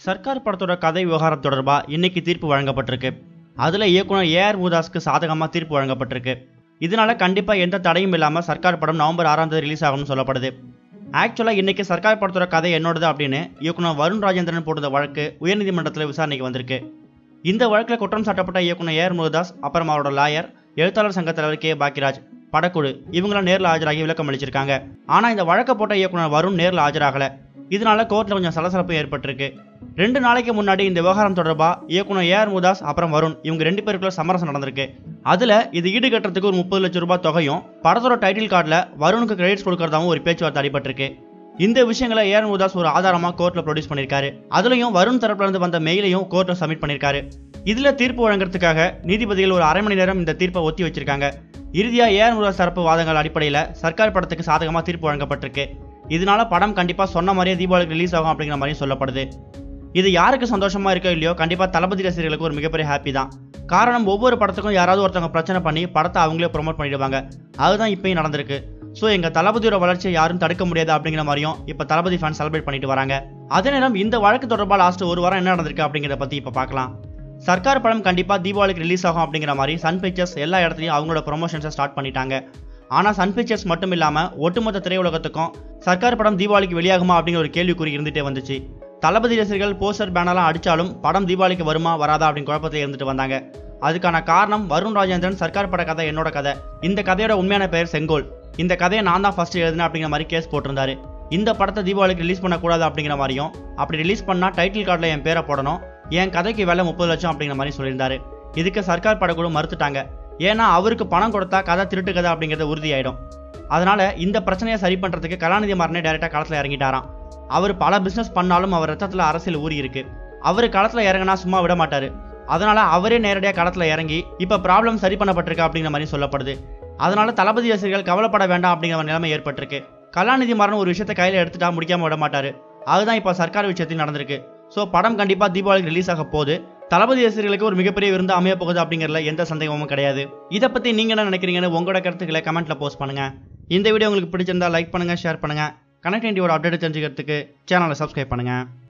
சர்க்கார் படத்தோட கதை விவகாரம் தொடர்பாக இன்னைக்கு தீர்ப்பு வழங்கப்பட்டிருக்கு அதில் இயக்குனர் ஏஆர் முதாஸ்க்கு சாதகமாக தீர்ப்பு வழங்கப்பட்டிருக்கு இதனால கண்டிப்பாக எந்த தடையும் இல்லாமல் சர்க்கார் படம் நவம்பர் ஆறாம் தேதி ரிலீஸ் ஆகும்னு சொல்லப்படுது ஆக்சுவலாக இன்னைக்கு சர்க்கார் படத்தோட கதை என்னோடது அப்படின்னு இயக்குனர் வருண் ராஜேந்திரன் போட்ட வழக்கு உயர்நீதிமன்றத்தில் விசாரணைக்கு வந்திருக்கு இந்த வழக்கில் குற்றம் சாட்டப்பட்ட இயக்குனர் ஏஆர் முருதாஸ் அப்புறம் அவரோட லாயர் எழுத்தாளர் சங்க தலைவர் கே பாக்கியராஜ் படக்குழு இவங்களாம் நேரில் ஆஜராகி விளக்கம் அளிச்சிருக்காங்க ஆனால் இந்த வழக்கை போட்ட இயக்குனர் வருண் நேரில் ஆஜராகலை இதனால கோர்ட்டில் கொஞ்சம் சலசலப்பு ஏற்பட்டிருக்கு ரெண்டு நாளைக்கு முன்னாடி இந்த விவகாரம் தொடர்பாக இயக்குனர் ஏஆர் முதாஸ் அப்புறம் வருண் இவங்க ரெண்டு பேருக்குள்ள சமரசம் நடந்திருக்கு அதில் இது ஈடுகட்டுறதுக்கு ஒரு முப்பது லட்சம் ரூபாய் தொகையும் படத்தோட டைட்டில் கார்டில் வருணுக்கு கிரெடிட்ஸ் கொடுக்கறதாவும் ஒரு பேச்சுவார்த்தை அடிபட்டிருக்கு இந்த விஷயங்களை ஏஆர் முதாஸ் ஒரு ஆதாரமாக கோர்ட்டில் ப்ரொடியூஸ் பண்ணியிருக்காரு அதுலயும் வருண் தரப்புல இருந்து வந்த மெயிலையும் கோர்ட்டில் சப்மிட் பண்ணியிருக்காரு இதுல தீர்ப்பு வழங்குறதுக்காக நீதிபதிகள் ஒரு அரை மணி நேரம் இந்த தீர்ப்பை ஒத்தி வச்சிருக்காங்க இறுதியா ஏஆர் முருகா தரப்பு வாதங்கள் அடிப்படையில் சர்க்கார் படத்துக்கு சாதகமாக தீர்ப்பு வழங்கப்பட்டிருக்கு இதனால படம் கண்டிப்பா சொன்ன மாதிரியே தீபாவளிக்கு ரிலீஸ் ஆகும் அப்படிங்கிற மாதிரி சொல்லப்படுது இது யாருக்கு சந்தோஷமா இருக்கோ இல்லையோ கண்டிப்பா தளபதி ரசிகர்களுக்கு ஒரு மிகப்பெரிய ஹாப்பி தான் காரணம் ஒவ்வொரு படத்துக்கும் யாராவது ஒருத்தவங்க பிரச்சனை பண்ணி படத்தை அவங்களே ப்ரொமோட் பண்ணிடுவாங்க அதுதான் இப்பயும் நடந்திருக்கு ஸோ எங்க தளபதியோட வளர்ச்சியை யாரும் தடுக்க முடியாது அப்படிங்கிற மாதிரியும் இப்போ தளபதி ஃபேன் செலிப்ரேட் பண்ணிட்டு வராங்க அதே நேரம் இந்த வழக்கு தொடர்பாக லாஸ்ட் ஒரு வாரம் என்ன நடந்திருக்கு அப்படிங்கிறத பத்தி இப்போ பார்க்கலாம் சர்க்கார் படம் கண்டிப்பாக தீபாவளிக்கு ரிலீஸ் ஆகும் அப்படிங்கிற மாதிரி சன் பிக்சர்ஸ் எல்லா இடத்துலையும் அவங்களோட ப்ரொமோஷன்ஸை ஸ்டார்ட் பண்ணிட்டாங்க ஆனால் சன் பிக்சர்ஸ் மட்டும் இல்லாமல் ஒட்டுமொத்த திரையுலகத்துக்கும் சர்க்கார் படம் தீபாவளிக்கு வெளியாகுமா அப்படிங்கிற ஒரு கேள்விக்குறி இருந்துகிட்டே வந்துச்சு தளபதி ரசிகர்கள் போஸ்டர் பேனர்லாம் அடிச்சாலும் படம் தீபாவளிக்கு வருமா வராதா அப்படின்னு குழப்பத்தில் இருந்துட்டு வந்தாங்க அதுக்கான காரணம் வருண் ராஜேந்திரன் சர்க்கார் பட கதை என்னோட கதை இந்த கதையோட உண்மையான பெயர் செங்கோல் இந்த கதையை நான் தான் ஃபர்ஸ்ட் எழுதினேன் அப்படிங்கிற மாதிரி கேஸ் போட்டிருந்தாரு இந்த படத்தை தீபாவளிக்கு ரிலீஸ் பண்ணக்கூடாது அப்படிங்கிற மாதிரியும் அப்படி ரிலீஸ் பண்ணால் டைட்டில் கார்டில் என் பேரை போடணும் என் கதைக்கு விலை முப்பது லட்சம் அப்படிங்கிற மாதிரி சொல்லியிருந்தாரு இதுக்கு சர்க்கார் படக்குழு மறுத்துட்டாங்க ஏன்னா அவருக்கு பணம் கொடுத்தா கதை திருட்டு கதை அப்படிங்கிறது உறுதியாயிடும் அதனால இந்த பிரச்சனையை சரி பண்றதுக்கு கலாநிதி மாறனே டைரக்டா களத்துல இறங்கிட்டாராம் அவர் பல பிசினஸ் பண்ணாலும் அவர் ரத்தத்துல அரசியல் ஊறி இருக்கு அவர் களத்துல இறங்கினா சும்மா விட மாட்டாரு அதனால அவரே நேரடியாக களத்துல இறங்கி இப்ப ப்ராப்ளம் சரி பண்ணப்பட்டிருக்கு அப்படிங்கிற மாதிரி சொல்லப்படுது அதனால தளபதி ரசிகர்கள் கவலைப்பட வேண்டாம் அப்படிங்கிற ஒரு நிலைமை ஏற்பட்டிருக்கு கலாநிதி மாறன் ஒரு விஷயத்தை கையில எடுத்துட்டா முடிக்காம விட மாட்டாரு அதுதான் இப்போ சர்க்கார் விஷயத்தில் நடந்திருக்கு ஸோ படம் கண்டிப்பா தீபாவளிக்கு ரிலீஸ் ஆக போகுது தளபதி ரசிகர்களுக்கு ஒரு மிகப்பெரிய விருந்து அமைய போகுது அப்படிங்கிறதுல எந்த சந்தேகமும் கிடையாது இதை பத்தி நீங்க என்ன நினைக்கிறீங்கன்னு உங்களோட கருத்துக்களை கமெண்ட்ல போஸ்ட் பண்ணுங்க இந்த வீடியோ உங்களுக்கு பிடிச்சிருந்தா லைக் பண்ணுங்க ஷேர் பண்ணுங்க கனெக்டிவிட்டியோட அப்டேட் தெரிஞ்சுக்கிறதுக்கு சேனலை சப்ஸ்கிரைப் பண்ணுங்க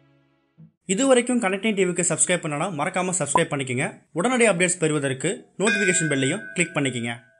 இது வரைக்கும் கனெக்டிங் டிவிக்கு சப்ஸ்கிரைப் பண்ணனா மறக்காம சப்ஸ்கிரைப் பண்ணிக்கங்க உடனடி அப்டேட்ஸ் பெறுவதற்கு நோட்டிஃபிகேஷன் பெல்லையும் கிளிக் பண்ணிக்கங்க